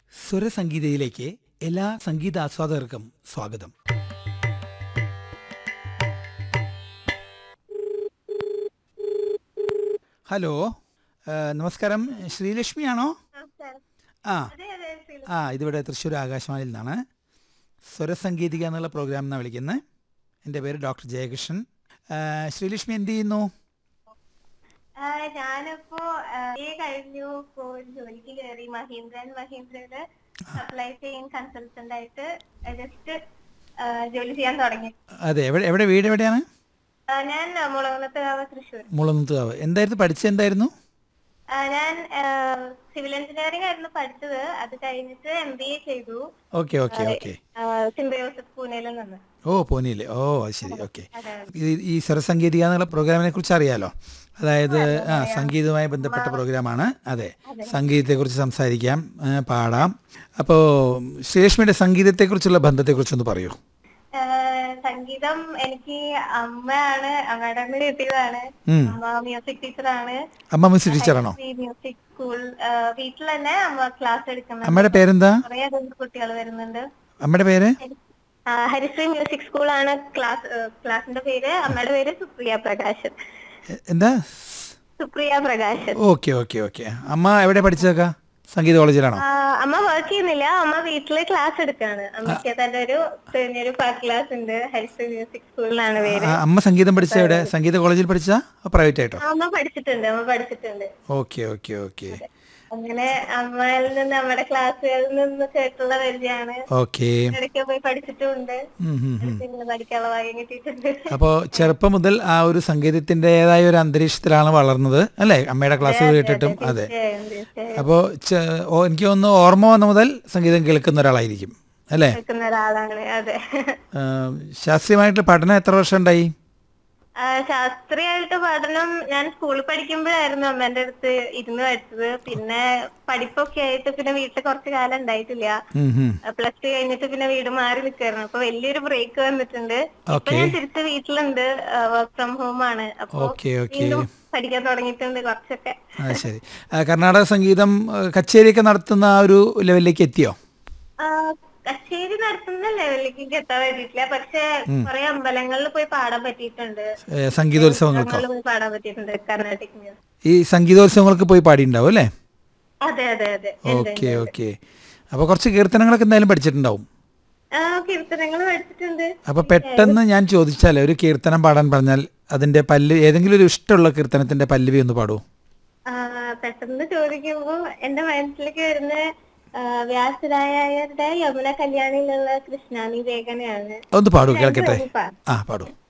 സ്വരസംഗീതയിലേക്ക് എല്ലാ സംഗീതാസ്വാദകർക്കും സ്വാഗതം ഹലോ ആ, നമസ്കാരം ശ്രീലക്ഷ്മിയാണോ നമസ്കാരം. ആ അതെ, അതെ, ശ്രീല. ആ ഇതിവിടെ തൃശ്ശൂർ ആകാശവാണിയിൽ നിന്നാണ് സ്വരസംഗീതിക എന്നുള്ള പ്രോഗ്രാം എന്നാണ് വിളിക്കുന്നത് എൻ്റെ പേര് ഡോക്ടർ ജയകൃഷ്ണൻ ആ, ശ്രീലക്ഷ്മി എന്ത് ചെയ്യുന്നു ആ, ഞാനിപ്പോ ആ, BA കഴിഞ്ഞു ഇപ്പോ ഒരു ജോലിക്ക് കയറി മഹീന്ദ്രൻ മഹീന്ദ്രയില് സപ്ലൈ ചെയിൻ കൺസൾട്ടന്റ് ആയിട്ട് ജസ്റ്റ് ജോലി ചെയ്യാൻ തുടങ്ങി അതെ എവിടെ എവിടെ വീട് എവിടെയാണ് ആ, ഞാൻ മുളകുന്നത്തുകാവ് തൃശ്ശൂർ മുളന്തുകാവ് എന്തായിരുന്നു പഠിച്ചത് എന്തായിരുന്നു ആ, ഞാൻ സിവിൽ എഞ്ചിനീയറിംഗ് ആയിരുന്നു പഠിച്ചത് അത് കഴിഞ്ഞിട്ട് എം ബി എ ചെയ്തു ഓക്കെ ഓക്കെ ഓക്കെ സിംബയോസിസ് പൂനെയിൽ നിന്ന് ഓ പോനിയില്ലേ ഓ അത് ശരി ഓക്കെ അതെ ഈ ഈ സ്വരസംഗീതിക എന്നുള്ള പ്രോഗ്രാമിനെ കുറിച്ച് അറിയാലോ അതായത് ആ സംഗീതവുമായി ബന്ധപ്പെട്ട പ്രോഗ്രാമാണ് അതെ സംഗീതത്തെക്കുറിച്ച് സംസാരിക്കാം ആ, പാടാം അപ്പോൾ ശ്രീലക്ഷ്മിയുടെ സംഗീതത്തെക്കുറിച്ചുള്ള ബന്ധത്തെക്കുറിച്ചൊന്ന് പറയൂ ആ, സംഗീതം എനിക്ക് അമ്മയാണ് അമ്മയുടെ നിന്ന് കിട്ടിയതാണ് ഉം. അമ്മ മ്യൂസിക് ടീച്ചറാണ് അമ്മ മിസ് ടീച്ചറാണോ ഈ മ്യൂസിക് സ്കൂൾ വീട്ടിൽ തന്നെ അമ്മ ക്ലാസ് എടുക്കുന്നുണ്ട് അമ്മയുടെ പേരെന്താ കുറെ അധികം കുട്ടികൾ വരുന്നുണ്ട് അമ്മയുടെ പേര് ആ, ഹരിശ്രീ മ്യൂസിക് സ്കൂളാണ് ക്ലാസ് ക്ലാസിന്റെ പേര് അമ്മയുടെ പേര് സുപ്രിയ പ്രകാശൻ എ- എന്താ Supriya Prakashan okay okay okay അമ്മ എവിടെ പഠിച്ചതൊക്കെ സംഗീത കോളേജിലാണോ ആ, അമ്മ വർക്ക് ചെയ്യുന്നില്ല അമ്മ വീട്ടില് ക്ലാസ് എടുക്കാണ് അമ്മയ്ക്ക് തന്റെ ഒരു ഒരു പാട്ട് ക്ലാസ് ഉണ്ട് ഹരിശ്രീ മ്യൂസിക് സ്കൂളിലാണ് പേര് ആ, അമ്മ സംഗീതം പഠിച്ച എവിടെ സംഗീത കോളേജിൽ പഠിച്ചാ പ്രൈവറ്റ് ആയിട്ടോ അമ്മ പഠിച്ചിട്ടുണ്ട് അമ്മ പഠിച്ചിട്ടുണ്ട് ഓക്കെ ഓക്കെ ഓക്കെ അങ്ങനെ അമ്മയിൽ നിന്ന് നമ്മുടെ ക്ലാസ്സുകളിൽ നിന്ന് കേട്ടുള്ള പരിചയമാണ് ഓക്കെ ഇടയ്ക്ക് പോയി പഠിച്ചിട്ടുമുണ്ട് പിന്നെ പഠിക്കാനുള്ള ഭാഗ്യം കിട്ടിയിട്ടുണ്ട് അപ്പോൾ ചെറുപ്പം മുതൽ ആ ഒരു സംഗീതത്തിൻ്റെതായ ഒരു അന്തരീക്ഷത്തിലാണ് വളർന്നത് അല്ലേ അമ്മയുടെ ക്ലാസ് കേട്ടിട്ടും അതെ തീർച്ചയായും, തീർച്ചയായും. അപ്പോൾ എനിക്ക് തോന്നുന്നു ഓർമ്മ വന്ന മുതൽ സംഗീതം കേൾക്കുന്ന ഒരാളായിരിക്കും അല്ലേ കേൾക്കുന്ന ഒരാളാണ് അതെ ആ, ശാസ്ത്രീയമായിട്ട് പഠനം എത്ര വർഷം ഉണ്ടായി ആ, ശാസ്ത്രീയമായിട്ട് പഠനം ഞാൻ സ്കൂളിൽ പഠിക്കുമ്പോഴായിരുന്നു അമ്മേന്റെ അടുത്ത് ഇരുന്ന് പഠിച്ചത് പിന്നെ പഠിപ്പൊക്കെ ആയിട്ട് പിന്നെ വീട്ടിൽ കുറച്ച് കാലം ഉണ്ടായിട്ടില്ല ഉം, ഉം. പ്ലസ് ടു കഴിഞ്ഞിട്ട് പിന്നെ വീട് മാറി നിൽക്കായിരുന്നു അപ്പൊ വലിയൊരു ബ്രേക്ക് വന്നിട്ടുണ്ട് ഇപ്പൊ Okay. ഞാൻ തിരിച്ച് വീട്ടിലുണ്ട് വർക്ക് ഫ്രം ഹോം ആണ് അപ്പൊ ഓക്കെ ഓക്കെ വീണ്ടും പഠിക്കാൻ തുടങ്ങിയിട്ടുണ്ട് കുറച്ചൊക്കെ ആ ശരി ആ, കർണാടക സംഗീതം ആ, കച്ചേരിയൊക്കെ നടത്തുന്ന ആ ഒരു ലെവലിലേക്ക് എത്തിയോ ആ, കച്ചേരി നടത്തുന്ന ലെവലിലേക്ക് എത്താൻ പറ്റിയിട്ടില്ല പക്ഷെ കുറെ അമ്പലങ്ങളിൽ പോയി പാടാൻ പറ്റിയിട്ടുണ്ട് ഏ, സംഗീതോത്സവങ്ങൾക്കോ അമ്പലങ്ങളിൽ പോയി പാടാൻ പറ്റിയിട്ടുണ്ട് കർണാട്ടിക് മ്യൂസിക് ഈ സംഗീതോത്സവങ്ങൾക്ക് പോയി പാടിയിട്ടുണ്ടാവും അല്ലേ അതെ അതെ അതെ ഉണ്ട്, ഓക്കെ ഓക്കെ അപ്പോൾ കുറച്ച് കീർത്തനങ്ങളൊക്കെ എന്തായാലും പഠിച്ചിട്ടുണ്ടാവും ആ കീർത്തനങ്ങൾ പഠിച്ചിട്ടുണ്ട് അപ്പൊ പെട്ടെന്ന് ഞാൻ ചോദിച്ചാൽ ഒരു കീർത്തനം പാടാൻ പറഞ്ഞാൽ അതിന്റെ പല്ല് ഏതെങ്കിലും ഒരു ഇഷ്ടമുള്ള കീർത്തനത്തിന്റെ പല്ലവി ഒന്ന് പാടൂ ആ, പെട്ടെന്ന് ചോദിക്കുമ്പോ എന്റെ മനസ്സിലേക്ക് വരുന്ന ആ, വ്യാസരായരുടെ യമുന കല്യാണിയിലുള്ള കൃഷ്ണാനി ലേഖനയാണ് ഒന്ന് പാടൂ കേൾക്കട്ടെ പാ- ആ പാടൂ